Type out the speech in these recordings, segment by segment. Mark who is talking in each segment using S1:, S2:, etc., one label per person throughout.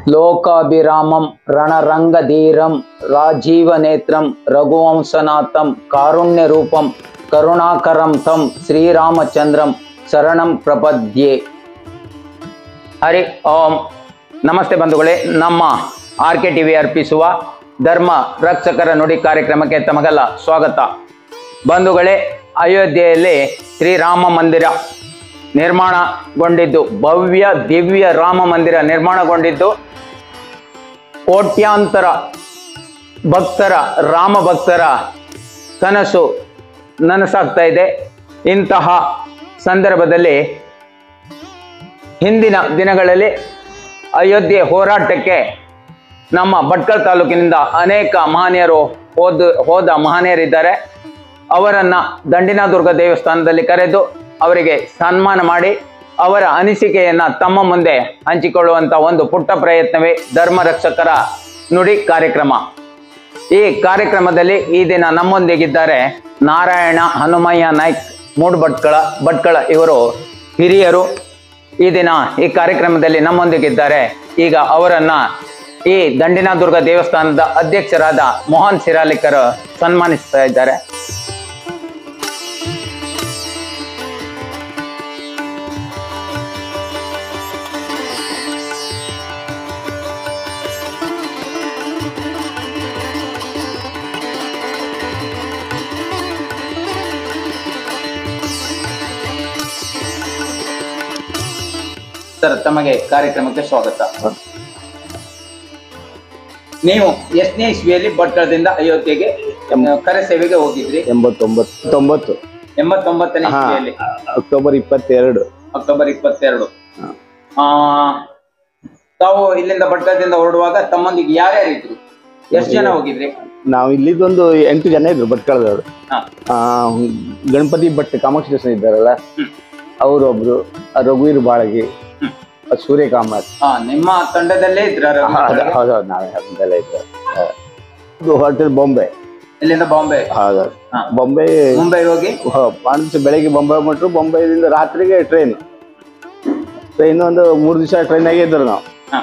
S1: ಲೋಕಾಭಿರಾಮಂ ರಣರಂಗಧೀರಂ ರಾಜೀವನೇತ್ರಂ ರಘುವಂಶನಾಥಂ ಕಾರುಣ್ಯರೂಪಂ ಕರುಣಾಕರಂ ತಂ ಶ್ರೀರಾಮಚಂದ್ರಂ ಶರಣಂ ಪ್ರಪದ್ಯೆ ಹರಿ ಓಂ ನಮಸ್ತೆ ಬಂಧುಗಳೇ ನಮ್ಮ ಆರ್ ಕೆ ಟಿವಿ ಅರ್ಪಿಸುವ ಧರ್ಮ ರಕ್ಷಕರ ನುಡಿ ಕಾರ್ಯಕ್ರಮಕ್ಕೆ ತಮಗೆಲ್ಲ ಸ್ವಾಗತ ಬಂಧುಗಳೇ ಅಯೋಧ್ಯೆಯಲ್ಲಿ ಶ್ರೀರಾಮ ಮಂದಿರ ನಿರ್ಮಾಣಗೊಂಡಿದ್ದು ಭವ್ಯ ದಿವ್ಯ ರಾಮ ಮಂದಿರ ನಿರ್ಮಾಣಗೊಂಡಿದ್ದು ಕೋಟ್ಯಾಂತರ ಭಕ್ತರ ರಾಮ ಭಕ್ತರ ಕನಸು ನನಸಾಗ್ತಾ ಇದೆ ಇಂತಹ ಸಂದರ್ಭದಲ್ಲಿ ಹಿಂದಿನ ದಿನಗಳಲ್ಲಿ ಅಯೋಧ್ಯೆ ಹೋರಾಟಕ್ಕೆ ನಮ್ಮ ಭಟ್ಕಳ ತಾಲೂಕಿನಿಂದ ಅನೇಕ ಮಹನೀಯರು ಹೋದ ಹೋದ ಮಹನೀಯರಿದ್ದಾರೆ ಅವರನ್ನ ದಂಡಿನದುರ್ಗ ದೇವಸ್ಥಾನದಲ್ಲಿ ಕರೆದು ಅವರಿಗೆ ಸನ್ಮಾನ ಮಾಡಿ ಅವರ ಅನಿಸಿಕೆಯನ್ನ ತಮ್ಮ ಮುಂದೆ ಹಂಚಿಕೊಳ್ಳುವಂತ ಒಂದು ಪುಟ್ಟ ಪ್ರಯತ್ನವೇ ಧರ್ಮ ರಕ್ಷಕರ ನುಡಿ ಕಾರ್ಯಕ್ರಮ ಈ ಕಾರ್ಯಕ್ರಮದಲ್ಲಿ ಈ ದಿನ ನಮ್ಮೊಂದಿಗಿದ್ದಾರೆ ನಾರಾಯಣ ಹನುಮಯ್ಯ ನಾಯ್ಕ್ ಮೂಡ್ ಭಟ್ಕಳ ಭಟ್ಕಳ ಇವರು ಹಿರಿಯರು ಈ ದಿನ ಈ ಕಾರ್ಯಕ್ರಮದಲ್ಲಿ ನಮ್ಮೊಂದಿಗಿದ್ದಾರೆ ಈಗ ಅವರನ್ನ ಈ ದಂಡಿನದುರ್ಗ ದೇವಸ್ಥಾನದ ಅಧ್ಯಕ್ಷರಾದ ಮೋಹನ್ ಸಿರಾಲಿಕರ್ ಸನ್ಮಾನಿಸ್ತಾ ಇದ್ದಾರೆ ಸರ್ ತಮಗೆ ಕಾರ್ಯಕ್ರಮಕ್ಕೆ ಸ್ವಾಗತ ನೀವು ಎಷ್ಟನೇ ಇಸ್ವಿಯಲ್ಲಿ ಭಟ್ಕಳದಿಂದ ಅಯೋಧ್ಯೆಗೆ ಕರೆ ಸೇವೆಗೆ ಹೋಗಿದ್ರಿ
S2: ಎಂಬತ್ತೊಂಬತ್ತು ತೊಂಬತ್ತು
S1: ಎಂಬತ್ತೊಂಬತ್ತನೇ
S2: ಹಾ
S1: ಇಸ್ವಿಯಲ್ಲಿ
S2: ಅಕ್ಟೋಬರ್ ಇಪ್ಪತ್ತೆರಡು
S1: ಅಕ್ಟೋಬರ್ ಇಪ್ಪತ್ತೆರಡು
S2: ಹಾ.
S1: ಆ ತಾವು ಇಲ್ಲಿಂದ ಭಟ್ಕಳದಿಂದ ಹೊರಡುವಾಗ ತಮ್ಮೊಂದಿಗೆ ಯಾರ್ಯಾರು ಇದ್ರು ಎಷ್ಟು ಜನ ಹೋಗಿದ್ರಿ
S2: ನಾವು ಇಲ್ಲಿದ್ದೊಂದು ಎಂಟು ಜನ ಇದ್ರು ಭಟ್ಕಳದವರು
S1: ಹಾ
S2: ಆ, ಗಣಪತಿ ಭಟ್ ಕಾಮಾಕ್ಷಿ ದೇವಸ್ಥಾನ ಇದ್ದಾರಲ್ಲ
S1: ಹ್ಮ್.
S2: ಅವರೊಬ್ರು ಆ ರಘುವೀರ್ ಬಾಳಗಿ
S1: ಹ್ಮ್.
S2: ಆ ಸೂರ್ಯಕಾಮತ್
S1: ಹಾ ನಿಮ್ಮ ತಂಡದಲ್ಲೇ ಇದ್ರ
S2: ಹೌದೌದು ನಾವೇ ಅದೆಲ್ಲ ಇದ್ದು ಹೋಟೆಲ್ ಬಾಂಬೆ
S1: ಇಲ್ಲಿಂದ ಬಾಂಬೆ
S2: ಹೌದೌದು
S1: ಹಾ.
S2: ಬಾಂಬೆ
S1: ಮುಂಬೈ ಹೋಗಿ
S2: ಮಾಡಿದ ಬೆಳಗ್ಗೆ ಬಾಂಬೆ ಬಿಟ್ರು ಬಾಂಬೆದಿಂದ ರಾತ್ರಿಗೆ ಟ್ರೈನ್ ಟ್ರೈನ್ ಒಂದು ಮೂರು ದಿವಸ ಟ್ರೈನಾಗೆ ಇದ್ರು ನಾವು
S1: ಹಾ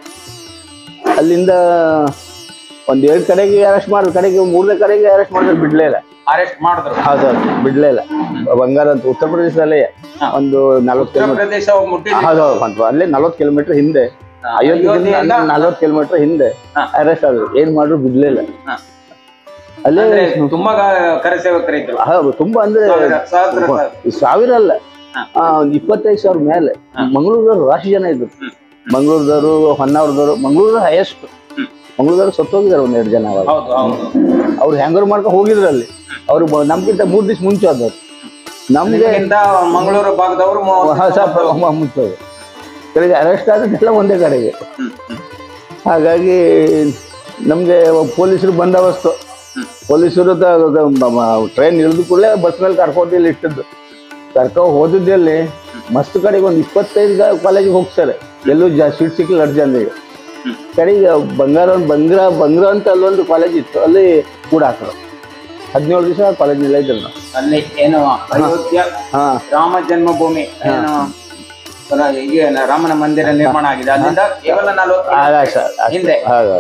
S2: ಅಲ್ಲಿಂದ ಒಂದ್ ಎರಡು ಕಡೆಗೆ ಅರೆಸ್ಟ್ ಮಾಡಿದ್ರು ಕಡೆಗೆ ಮೂರನೇ ಕಡೆಗೆ ಅರೆಸ್ಟ್ ಮಾಡಿದ್ರು ಬಿಡ್ಲೇ ಇಲ್ಲ
S1: ಅರೆಸ್ಟ್ ಮಾಡಿದ್ರು
S2: ಹೌದೌದು ಬಿಡ್ಲೇ ಇಲ್ಲ ಬಂಗಾರ ಅಂತ ಉತ್ತರ ಪ್ರದೇಶದಲ್ಲೇ
S1: ಹಾ.
S2: ಒಂದು ನಲ್ವತ್ತು
S1: ಉತ್ತರ
S2: ಕಿಲೋಮೀಟರ್
S1: ಪ್ರದೇಶ ಹೋಗಿ ಮುಟ್ಟಿದ್ರಿ
S2: ಹೌದೌದು ಬಂತು ಅಲ್ಲೇ ನಲ್ವತ್ತು ಕಿಲೋಮೀಟರ್ ಹಿಂದೆ
S1: ಹಾ,
S2: ಅಯೋಧ್ಯೆಯಿಂದ
S1: ಅಯೋಧ್ಯೆಯಿಂದ
S2: ನಲ್ವತ್ತು ಕಿಲೋಮೀಟರ್ ಹಿಂದೆ
S1: ಹಾ.
S2: ಅರೆಸ್ಟ್ ಆದ್ರು ಏನ್ ಮಾಡ್ರು ಬಿಡ್ಲೇ ಇಲ್ಲ
S1: ಹಾ.
S2: ಅಲ್ಲೇ
S1: ಅಂದ್ರೆ ತುಂಬಾ ಗ- ಕರೆ ಸೇವಕರಿದ್ರು
S2: ಹೌದು ತುಂಬಾ ಅಂದ್ರೆ
S1: ಸಾವಿರ ಸಹಸ್ರ ಸಾವಿರ.
S2: ಸಾವಿರ ಅಲ್ಲ
S1: ಹಾ.
S2: ಆ, ಒಂದ್ ಇಪ್ಪತ್ತೈದು ಸಾವಿರ ಮೇಲೆ
S1: ಹಾ.
S2: ಮಂಗಳೂರದವ್ರು ರಾಶಿ ಜನ ಇದ್ರು
S1: ಹ್ಮ್.
S2: ಮಂಗಳೂರದವರು ಹೊನ್ನಾವರದವರು ಮಂಗಳೂರ ಹೈಯೆಸ್ಟ್
S1: ಹ್ಮ್.
S2: ಮಂಗಳೂರದವ್ರು ಸತ್ತೋಗಿದ್ದಾರೆ ಒಂದೆರಡು ಜನ ಅವಾಗ
S1: ಹೌದು ಹೌದು
S2: ಅವ್ರು ಹೆಂಗಾರು ಮಾಡ್ಕೊಂಡು ಹೋಗಿದ್ರು ಅಲ್ಲಿ ಅವ್ರು ಬ- ನಮ್ಗಿಂತ ಮೂರ್ ದಿವಸ ಮುಂಚೆ ಆದವ್ರು ನಮ್ಗೆ
S1: ನಿಮಗಿಂತ ಮಂಗಳೂರು ಭಾಗದವರು ಮೂವತ್ತು-
S2: ಹೊಸ ಪ್ರ- ಮುಂಚೆ ಆದ್ರು. ಕಡೆಗೆ ಅರೆಸ್ಟ್ ಆದದ್ದೆಲ್ಲ ಒಂದೇ ಕಡೆಗೆ
S1: ಹ್ಮ್, ಹ್ಮ್,
S2: ಹಾಗಾಗಿ ನಮ್ಗೆ ಪೊಲೀಸರು ಬಂದೋಬಸ್ತು
S1: ಹ್ಮ್.
S2: ಪೊಲೀಸರು ಟ್ರೈನ್ ಇಳಿದ ಕೂಡಲೇ ಬಸ್ ಮೇಲೆ ಕರ್ಕೊಂಡು ಇಲ್ಲಿ ಇಟ್ಟಿದ್ದು ಕರ್ಕೊ ಹೋದಿದ್ದಲ್ಲಿ ಮಸ್ತ್ ಕಡೆಗೆ ಒಂದು ಇಪ್ಪತ್ತೈದು ಕಾಲೇಜಿಗೆ ಹೋಗ್ತಾರೆ ಎಲ್ಲೂ ಜಾ ಸೀಟ್ ಸಿಕ್ಕಿಲ್ಲ ಅರ್ಜಿ ಜನರಿಗೆ
S1: ಹ್ಮ್.
S2: ಕಡೆಗೆ ಬಂಗಾರ ಬಂಗ್ರ ಬಂಗ್ರ ಅಂತ ಅಲ್ಲೊಂದು ಕಾಲೇಜ್ ಇತ್ತು ಅಲ್ಲಿ ಕೂಡ ಹಾಕೋರು ಹದಿನೇಳು ದಿವಸ ಕಾಲೇಜಿನೆಲ್ಲ ಇದ್ರು ನಾವು
S1: ಅಲ್ಲಿ ಏನು ಅಯೋಧ್ಯ
S2: ಹಾ
S1: ರಾಮ ಜನ್ಮಭೂಮಿ ಏನು ಪುನಃ ಈಗ ಏನು ರಾಮನ ಮಂದಿರ ನಿರ್ಮಾಣ ಆಗಿದೆ ಅಲ್ಲಿಂದ ಕೇವಲ ನಲವತ್ತು
S2: ಆಕಾಶ
S1: ಹಿಂದೆ
S2: ಹೌದು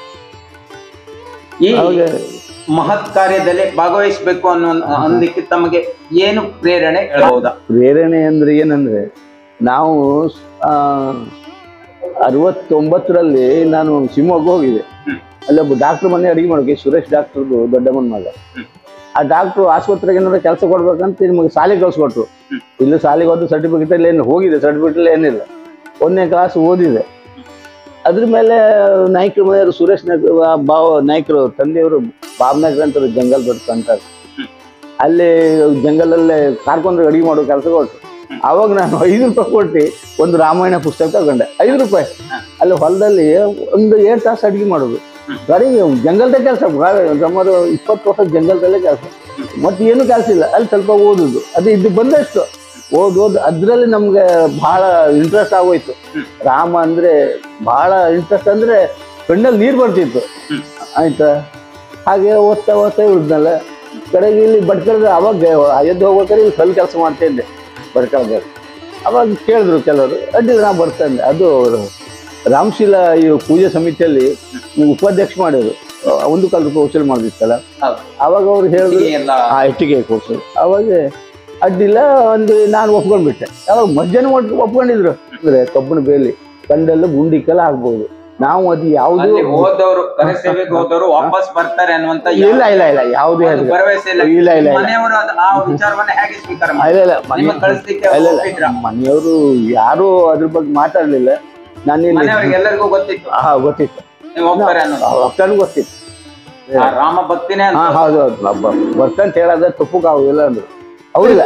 S1: ಈ
S2: ಅವಾಗ
S1: ಮಹತ್ ಕಾರ್ಯದಲ್ಲಿ ಭಾಗವಹಿಸಬೇಕು ಅನ್ನೋ ಅಂದಕ್ಕೆ ತಮಗೆ ಏನು ಪ್ರೇರಣೆ ಹೇಳ್ಬಹುದಾ
S2: ಪ್ರೇರಣೆ ಅಂದ್ರೆ ಏನಂದ್ರೆ ನಾವು ಆ, ಅರವತ್ತೊಂಬತ್ತರಲ್ಲಿ ನಾನು ಶಿವಮೊಗ್ಗ ಹೋಗಿದ್ದೆ
S1: ಹ್ಮ್.
S2: ಅಲ್ಲೊಬ್ಬ ಡಾಕ್ಟರ್ ಮನೆ ಅಡಿಗೆ ಮಾಡೋಕೆ ಸುರೇಶ್ ಡಾಕ್ಟರ್ದು ದೊಡ್ಡಮ್ಮನ ಮಗ
S1: ಹ್ಮ್.
S2: ಆ ಡಾಕ್ಟ್ರು ಆಸ್ಪತ್ರೆಗೆ ಏನಾದ್ರು ಕೆಲಸ ಕೊಡ್ಬೇಕಂತ ನಿಮಗೆ ಶಾಲೆಗೆ ಕಳ್ಸಿಕೊಟ್ರು
S1: ಹ್ಮ್.
S2: ಇಲ್ಲಿ ಶಾಲೆಗೆ ಹೋದ ಸರ್ಟಿಫಿಕೇಟ್ ಅಲ್ಲಿ ಏನು ಹೋಗಿದೆ ಸರ್ಟಿಫಿಕೇಟ್ ಏನಿಲ್ಲ ಒಂದನೇ ಕ್ಲಾಸ್ ಓದಿದೆ ಅದ್ರ ಮೇಲೆ ನಾಯ್ಕರ ಮನೆಯವರು ಸುರೇಶ್ ನಾಯ್ಕ ಬಾವ ನಾಯ್ಕರು ತಂದೆಯವರು ಬಾಬ್ ನಾಯ್ಕರ್ ಅಂತ ಜಂಗಲ್ ದೊಡ್ಡ ಅಂತಾರೆ
S1: ಹ್ಮ್.
S2: ಅಲ್ಲಿ ಜಂಗಲಲ್ಲೇ ಕಾರ್ಕೊಂಡು ಅಡಿಗೆ ಮಾಡೋ ಕೆಲಸ ಕೊಟ್ರು ಅವಾಗ ನಾನು ಐದು ರೂಪಾಯಿ ಕೊಟ್ಟು ಒಂದು ರಾಮಾಯಣ ಪುಸ್ತಕ ತಗೊಂಡೆ ಐದು ರೂಪಾಯಿ
S1: ಹ.
S2: ಅಲ್ಲಿ ಹೊಲದಲ್ಲಿ ಒಂದು ಏಳು ತಾಸು ಅಡಿಗೆ ಮಾಡೋದು
S1: ಹ್ಮ್.
S2: ಕಡೆಗೆ ಜಂಗಲ್ದ ಕೆಲಸ ಸುಮಾರು ಇಪ್ಪತ್ತು ವರ್ಷ ಜಂಗಲ್ದಲ್ಲೇ ಕೆಲಸ ಮತ್ತೆ ಏನು ಕೆಲಸ ಇಲ್ಲ ಅಲ್ಲಿ ಸ್ವಲ್ಪ ಓದುದು ಅದು ಇದು ಬಂದಷ್ಟು ಓದ್ ಓದ್ ಅದ್ರಲ್ಲಿ ನಮ್ಗೆ ಬಹಳ ಇಂಟ್ರೆಸ್ಟ್ ಆಗೋಯ್ತು
S1: ಹ್ಮ್.
S2: ರಾಮ ಅಂದ್ರೆ ಬಹಳ ಇಂಟ್ರೆಸ್ಟ್ ಅಂದ್ರೆ ಕಣ್ಣಲ್ಲಿ ನೀರು ಬರ್ತಿತ್ತು
S1: ಹ್ಮ್.
S2: ಆಯ್ತಾ ಹಾಗೆ ಓದ್ತಾ ಓದ್ತಾ ಉಳಿದ್ನಲ್ಲ ಕಡೆಗೆ ಇಲ್ಲಿ ಭಟ್ಕಳದ ಅವಾಗ ಅಯೋಧ್ಯೆ ಹೋಗ್ಬೇಕಾದ್ರೆ ಇಲ್ಲಿ ಕಲ್ ಕೆಲಸ ಮಾಡ್ತಾ ಇದ್ದೆ ಭಟ್ಕಳದಲ್ಲಿ ಅವಾಗ ಕೇಳಿದ್ರು ಕೆಲವರು ಅಡ್ಡಿಲ್ಲ ನಾ ಬರ್ತಾ ಇದ್ದೆ ಅದು ಅವರು ರಾಮಶೀಲ ಈ ಪೂಜೆ ಸಮಿತಿಯಲ್ಲಿ ಉಪಾಧ್ಯಕ್ಷ ಮಾಡಿದ್ರು ಆ, ಒಂದು ಕಾಲ ರೂಪಾಯಿ ವಸೂಲು ಮಾಡ್ದಿತ್ತಲ್ಲ
S1: ಹೌದು
S2: ಅವಾಗ ಅವ್ರು ಹೇಳಿದ್ರು
S1: ಹೀಗೆ ಎಲ್ಲ
S2: ಆ ಇಟ್ಟಿಗೆ ಕೊಡ್ಸೋದು ಅವಾಗ ಅಡ್ಡಿಲ್ಲ ಒಂದು ನಾನು ಒಪ್ಕೊಂಡ್ಬಿಟ್ಟೆ ಅವಾಗ ಮಧ್ಯಾಹ್ನ ಒಟ್ ಒಪ್ಕೊಂಡಿದ್ರು ಅಂದ್ರೆ ಕಬ್ಬಣ ಬೇಲಿ ಕಂಡೆಲ್ಲ ಗುಂಡಿಕ್ಕೆಲ್ಲ ಆಗ್ಬೋದು ನಾವು ಅದು ಯಾವುದು
S1: ಅಲ್ಲಿ ಹೋದವರು ಕರೆಸೇವೆಗೆ ಹೋದವರು ವಾಪಸ್ ಬರ್ತಾರೆ ಅನ್ನುವಂತ
S2: ಇಲ್ಲ ಇಲ್ಲ ಇಲ್ಲ ಯಾವುದೇ
S1: ಒಂದು
S2: ಅದು
S1: ಭರವಸೆ ಇಲ್ಲ
S2: ಇಲ್ಲ, ಇಲ್ಲ, ಇಲ್ಲ.
S1: ಮನೆಯವರು ಅದು ಆ ವಿಚಾರವನ್ನ ಹೇಗೆ ಸ್ವೀಕಾರ
S2: ಇಲ್ಲ
S1: ಮಾಡಿದ್ರು?
S2: ಇಲ್ಲ ಮನೆ
S1: ನಿಮ್ಮ ಕಳಿಸ್ಲಿಕ್ಕೆ
S2: ಇಲ್ಲ ಇಲ್ಲ
S1: ಒಪ್ಪಿದ್ರಾ?
S2: ಮನೆಯವರು ಯಾರು ಅದ್ರ ಬಗ್ಗೆ ಮಾತಾಡ್ಲಿಲ್ಲ ನಾನು ಇಲ್ಲಿ
S1: ಮನೆಯವರಿಗೆ ಎಲ್ಲರಿಗೂ ಗೊತ್ತಿತ್ತು
S2: ಹಾ ಗೊತ್ತಿತ್ತು
S1: ನೀವು ಹೋಗ್ತಾರೆ ಅನ್ನೋದು
S2: ಅಕ್ಕನಿಗೂ ಗೊತ್ತಿತ್ತು
S1: ಆ ರಾಮ ಭಕ್ತಿನೇ ಅಂತ
S2: ಹಾ ಹೌದು ಹೌದು ಬರ್ತಂತ ಹೇಳೋದ ತಪ್ಪುಗಾವಿಲ್ಲ ಅಂದ್ರು ಹೌದಿಲ್ಲ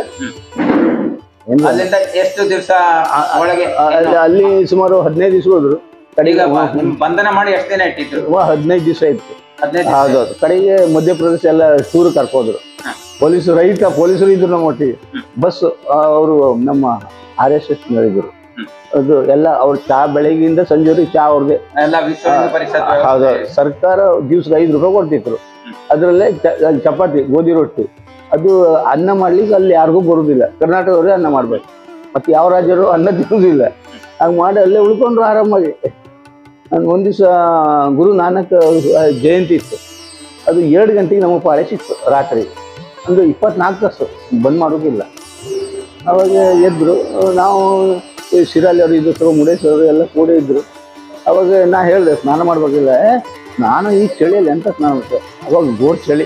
S2: ಏನಿಲ್ಲ.
S1: ಅಲ್ಲಿಂದ ಎಷ್ಟು ದಿವಸ ಒಳಗೆ
S2: ಆ, ಅಲ್ಲಿ- ಅಲ್ಲಿ ಸುಮಾರು ಹದಿನೈದು ದಿವಸ ಹೋದ್ರು ಕಡೆಗೆ
S1: ಈಗ ಬ- ನಿಮ್ ಬಂಧನ ಮಾಡಿ ಎಷ್ಟು ದಿನ ಇಟ್ಟಿದ್ರು
S2: ಹದಿನೈದು ದಿವಸ ಇತ್ತು
S1: ಹದಿನೈದು ದಿವಸ
S2: ಹೌದೌದು ಕಡೆಗೆ ಮಧ್ಯಪ್ರದೇಶ ಎಲ್ಲ ಟೂರ್ ಕರ್ಕೋದ್ರು
S1: ಹಾ.
S2: ಪೊಲೀಸರು ರೈತ ಪೊಲೀಸರು ಇದ್ರು ನಮ್ಮ ಒಟ್ಟಿಗೆ ಬಸ್ ಅವರು ನಮ್ಮ ಆರ್ ಎಸ್ ಎಸ್ ಇದ್ರು
S1: ಹ್ಮ್.
S2: ಅದು ಎಲ್ಲ ಅವ್ರ ಚಾ ಬೆಳಗ್ಗೆಯಿಂದ ಸಂಜೆವರೆಗೆ ಚಾ ಅವ್ರದೇ
S1: ಎಲ್ಲ ವಿಶ್ವ ಹಿಂದೂ ಪರಿಷತ್
S2: ಹೌದು
S1: ವ್ಯವಸ್ಥೆ.
S2: ಸರ್ಕಾರ ದಿವ್ಸಕ್ಕೆ ಐದು ರೂಪಾಯಿ ಕೊಡ್ತಿದ್ರು ಅದ್ರಲ್ಲೇ ಚ- ಅಲ್ಲಿ ಚಪಾತಿ ಗೋಧಿ ರೊಟ್ಟಿ ಅದು ಅನ್ನ ಮಾಡ್ಲಿಕ್ಕೆ ಅಲ್ಲಿ ಯಾರಿಗೂ ಬರುದಿಲ್ಲ ಕರ್ನಾಟಕದವರೇ ಅನ್ನ ಮಾಡ್ಬೇಕು ಮತ್ತೆ ಯಾವ ರಾಜ್ಯರು ಅನ್ನ ತಿನ್ನುವುದಿಲ್ಲ ಹಂಗೆ ಮಾಡಿ ಅಲ್ಲೇ ಉಳ್ಕೊಂಡ್ರು ಆರಾಮಾಗಿ ನಾನು ಒಂದು ದಿವಸ ಗುರು ನಾನಕ್ ಆ, ಜಯಂತಿ ಇತ್ತು ಅದು ಎರಡು ಗಂಟೆಗೆ ನಮಗೆ ಪಾಳೆ ಸಿಕ್ತು ರಾತ್ರಿ ಒಂದು ಇಪ್ಪತ್ನಾಲ್ಕು ತಾಸು ಬಂದ್ ಮಾಡೋದಿಲ್ಲ ಅವಾಗ ಎದ್ರು ನಾವು ಈ ಶಿರಾಲಿ ಅವರು ಇದ್ದು ಸರ್ ಮುಡೇಶ್ ಅವರು ಎಲ್ಲ ಕೂಡ ಇದ್ರು ಅವಾಗ ನಾ ಹೇಳಿದೆ ಸ್ನಾನ ಮಾಡ್ಬೇಕಿಲ್ಲ ಏ, ನಾನು ಈ ಚಳಿಯಲ್ಲಿ ಎಂತ ಸ್ನಾನ ಮಾಡ್ತೇವೆ ಅವಾಗ ಜೋರ್ ಚಳಿ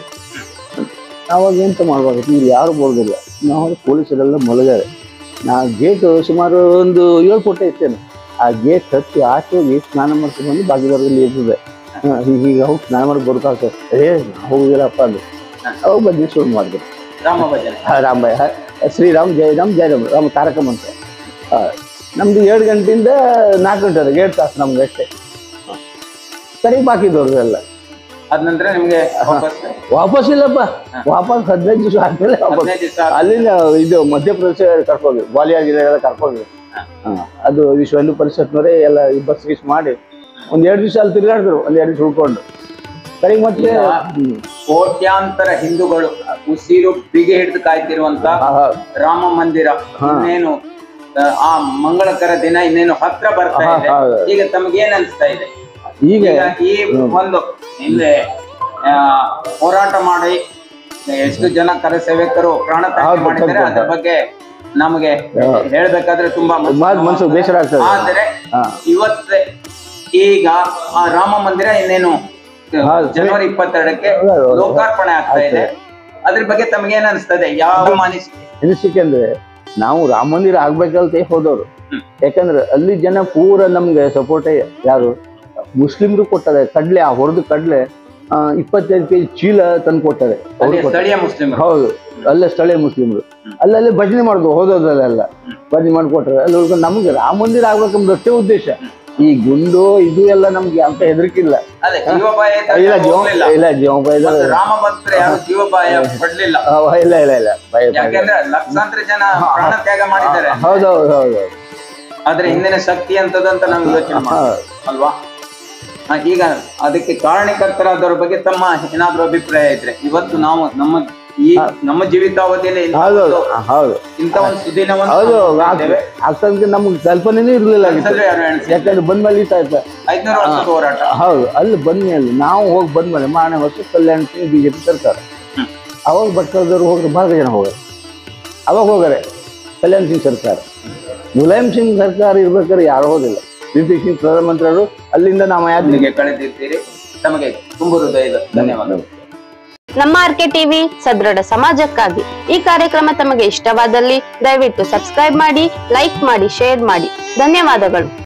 S2: ಅವಾಗ ಎಂತ ಮಾಡ್ಬೇಕು ನೀವು ಯಾರು ಬರೋದಿಲ್ಲ ನಾವು ಪೊಲೀಸರೆಲ್ಲ ಮಲಗಾರೆ ನಾ ಗೇಟ್ ಸುಮಾರು ಒಂದು ಏಳು ಫುಟ್ ಇರ್ತೇನೆ ಆ ಗೇಟ್ ಹತ್ತಿ ಆಚೆ ಹೋಗಿ ಸ್ನಾನ ಮಾಡ್ಕೊಂಡು ಬಂದು ಬಾಗಿಲವರೆಗೆ ಇರ್ತದೆ ಹೀಗೆ ಹೋಗಿ ಸ್ನಾನ ಮಾಡಿ ಬರ್ಕಾಗ್ತದೆ ಏ ನಾ ಹೋಗುದಿಲ್ಲಪ್ಪ ಅಂದ್ರು ಅವಾಗ ಬಂದು ಶುರು ಮಾಡಿದ್ರು
S1: ರಾಮ ಭಜನೆ
S2: ಹಾ, ರಾಮಯ್ಯ ಹಾ, ಶ್ರೀರಾಮ್ ಜಯರಾಮ್ ಜಯರಾಮ್ ರಾಮ ತಾರಕಮ್ ಅಂತ ಹಾ. ನಮ್ದು ಏಳು ಗಂಟೆಯಿಂದ ನಾಲ್ಕು ಗಂಟೆ ಅದು ಏಳು ತಾಸು ನಮ್ಗೆ ಅಷ್ಟೇ ಸರಿ ಬಾಕಿದವ್ರು ಎಲ್ಲ
S1: ಅದ ನಂತರ ನಿಮ್ಗೆ ವಾಪಸ್
S2: ವಾಪಸ್ ಇಲ್ಲಪ್ಪ ವಾಪಸ್ ಹದಿನೈದು ದಿವಸ ಆದ್ಮೇಲೆ ವಾಪಸ್
S1: ಹದಿನೈದು ದಿವಸ
S2: ಅಲ್ಲಿಂದ ಇದು ಮಧ್ಯಪ್ರದೇಶ ಕರ್ಕೋಗಿ ಗ್ವಾಲಿಯರ್ ಜಿಲ್ಲೆ ಎಲ್ಲ ಕರ್ಕೋಗಿ ಹಾ. ಅದು ವಿಶ್ವ ಹಿಂದೂ ಪರಿಷತ್ನವರೇ ಎಲ್ಲ ಈ ಬಸ್ ಗೀಸ್ ಮಾಡಿ ಒಂದ್ ಎರಡು ದಿವಸ ಅಲ್ಲಿ ತಿರುಗಾಡಿದ್ರು ಒಂದ್ ಎರಡು ದಿವಸ ಉಳ್ಕೊಂಡು ಸರಿ ಮತ್ತೆ ಹ್ಮ್.
S1: ಕೋಟ್ಯಾಂತರ ಹಿಂದೂಗಳು ಉಸಿರು ಬಿಗಿ ಹಿಡಿದು ಕಾಯ್ತಿರುವಂತ
S2: ಹಾ, ಹಾ.
S1: ರಾಮ ಮಂದಿರ ಇನ್ನೇನು ಆ, ಆ ಮಂಗಳಕರ ದಿನ ಇನ್ನೇನು ಹತ್ರ ಬರ್ತಾ
S2: ಹಾ,
S1: ಇದೆ
S2: ಹೌದು.
S1: ಈಗ ತಮ್ಗೆ ಏನ್ ಅನ್ಸ್ತಾ ಇದೆ
S2: ಈಗ
S1: ಈಗ ಈ ಒಂದು ಹಿಂದೆ ಆ, ಹೋರಾಟ ಮಾಡಿ ಎಷ್ಟು ಜನ ಕರಸೇವಕರು ಪ್ರಾಣ ತ್ಯಾಗ
S2: ಹೌದು,
S1: ಮಾಡಿದ್ದಾರೆ
S2: ಹೌದು.
S1: ಅದ್ರ ಬಗ್ಗೆ ನಮಗೆ ಹೇಳ್ಬೇಕಾದ್ರೆ ತುಂಬಾ ಮನಸ್ಸು
S2: ಮಾಡ್- ಮನ್ಸು ಬೇಸರ ಆಗ್ತದೆ.
S1: ಆದರೆ
S2: ಹಾ.
S1: ಇವತ್ತೇ ಈಗ ಆ ರಾಮ ಮಂದಿರ ಇನ್ನೇನು
S2: ಹೌದು.
S1: ಜನವರಿ ಇಪ್ಪತ್ತೆರಡಕ್ಕೆ
S2: ಹೌದು, ಹೌದು.
S1: ಲೋಕಾರ್ಪಣೆ ಆಗ್ತಾ ಇದೆ ಅದ್ರ ಬಗ್ಗೆ ತಮ್ಗೆ ಏನ್ ಅನಿಸ್ತದೆ ಯಾವ ಅನಿಸಿಕೆ
S2: ಅನಿಸಿಕೆ ಅಂದ್ರೆ ನಾವು ರಾಮ ಮಂದಿರ ಆಗ್ಬೇಕಂತ ಹೋದವರು
S1: ಹ್ಮ್.
S2: ಯಾಕಂದ್ರೆ ಅಲ್ಲಿ ಜನ ಪೂರ ನಮ್ಗೆ ಸಪೋರ್ಟೇ ಯಾರು ಮುಸ್ಲಿಮ್ರು ಕೊಟ್ಟಾರೆ ಕಡ್ಲೆ ಆ ಹೊರದು ಕಡ್ಲೆ ಆ, ಇಪ್ಪತ್ತೈದು ಕೆಜಿ ಚೀಲ ತಂದು ಕೊಟ್ಟಾರೆ ಅವ್ರು
S1: ಅಲ್ಲಿ
S2: ಕೊಟ್ಟಾರೆ.
S1: ಸ್ಥಳೀಯ ಮುಸ್ಲಿಮರು
S2: ಹೌದು ಅಲ್ಲೇ ಸ್ಥಳೀಯ ಮುಸ್ಲಿಮ್ರು ಅಲ್ಲಲ್ಲಿ ಭಜನೆ ಮಾಡುದು ಹೋದೋದ್ರಲ್ಲೆಲ್ಲ ಭಜನೆ ಮಾಡಿಕೊಟ್ರೆ ಅಲ್ಲಿ ಉಳ್ಕೊಂಡು ನಮ್ಗೆ ರಾಮ ಮಂದಿರ ಆಗ್ಬೇಕಂಬ ಅಷ್ಟೇ ಉದ್ದೇಶ ಈ ಗುಂಡು ಇದು ಎಲ್ಲ ನಮ್ಗೆ ಅಂತ ಹೆದರಿಕಿಲ್ಲ
S1: ಅದೇ ಜೀವಭಾಯ
S2: ಇಲ್ಲ ಜೀವ
S1: ಹೋಗ್ಲಿಲ್ಲ.
S2: ಇಲ್ಲ ಜೀವಭಾಯ
S1: ಮತ್ತು ರಾಮ ಭಕ್ತರು ಯಾರು ಜೀವಭಾಯ ಪಡ್ಲಿಲ್ಲ
S2: ಇಲ್ಲ ಇಲ್ಲ ಇಲ್ಲ ಭಯ ಭಯ.
S1: ಯಾಕೆಂದ್ರೆ ಲಕ್ಷಾಂತರ ಜನ ಪ್ರಾಣ ತ್ಯಾಗ ಮಾಡಿದ್ದಾರೆ
S2: ಹೌದೌದು ಹೌದೌದು
S1: ಆದ್ರೆ ಹಿಂದಿನ ಶಕ್ತಿ ಅಂತದಂತ ನಮ್ಗೆ ಯೋಚನೆ ಮಾಡಿ ಅಲ್ವಾ ಆ, ಈಗ ಅದಕ್ಕೆ ಕಾರಣಕರ್ತರಾದವ್ರ ಬಗ್ಗೆ ತಮ್ಮ ಏನಾದ್ರೂ ಅಭಿಪ್ರಾಯ ಇದ್ರೆ ಇವತ್ತು ನಾವು ನಮ್ಮ ಈ ನಮ್ಮ ಜೀವಿತಾವಧಿಯಲ್ಲಿ ಇಂಥ
S2: ಹೌದೌದು
S1: ಒಂದು-
S2: ಹೌದು
S1: ಇಂಥ ಒಂದು ಸುದಿನವನ್ನು
S2: ಹೌದು
S1: ನೋಡ್ತಿದ್ದೇವೆ.
S2: ಆಗ್ತಂದ್ರೆ ನಮ್ಗೆ ಕಲ್ಪನೆನೇ ಇರಲಿಲ್ಲ
S1: ಅನ್ಸಲ್ವೇ ಯಾರು ಎಣ್ಸಿ?
S2: ಯಾಕಂದ್ರೆ ಬಂದ್ಮೇಲೆ ಈತ ಆಯ್ತಾ
S1: ಐದ್ನೂರು ವರ್ಷದ ಹೋರಾಟ
S2: ಹೌದು ಅಲ್ಲಿ ಬಂದ್ಮೇಲೆ ನಾವು ಹೋಗಿ ಬಂದ್ಮೇಲೆ ಮಾರನೇ ವರ್ಷ ಕಲ್ಯಾಣ ಸಿಂಗ್ ಬಿಜೆಪಿ ಸರ್ಕಾರ
S1: ಹ್ಮ್.
S2: ಅವಾಗ ಭಟ್ಕಳದವ್ರು ಹೋಗ್ರೆ ಭಾಳ ಜನ ಹೋಗ್ಯಾರ ಅವಾಗ ಹೋಗಾರೆ ಕಲ್ಯಾಣ ಸಿಂಗ್ ಸರ್ಕಾರ ಮುಲಾಯಂ ಸಿಂಗ್ ಸರ್ಕಾರ ಇರ್ಬೇಕಾದ್ರೆ ಯಾರು ಹೋದಿಲ್ಲ ವಿ ಪಿ ಸಿಂಗ್ ಪ್ರಧಾನಮಂತ್ರಿಯವರು ಅಲ್ಲಿಂದ ನಾವು ಯಾರು
S1: ಇಲ್ಲಿಗೆ ಕಳೆದಿದ್ದೀರಿ ತಮಗೆ ತುಂಬು ಹೃದಯದ ಧನ್ಯವಾದಗಳು
S3: ನಮ್ಮ ಆರ್ಕೆ ಟಿವಿ ಸದೃಢ ಸಮಾಜಕ್ಕಾಗಿ ಈ ಕಾರ್ಯಕ್ರಮ ತಮಗೆ ಇಷ್ಟವಾದಲ್ಲಿ ದಯವಿಟ್ಟು ಸಬ್ಸ್ಕ್ರೈಬ್ ಮಾಡಿ ಲೈಕ್ ಮಾಡಿ ಶೇರ್ ಮಾಡಿ ಧನ್ಯವಾದಗಳು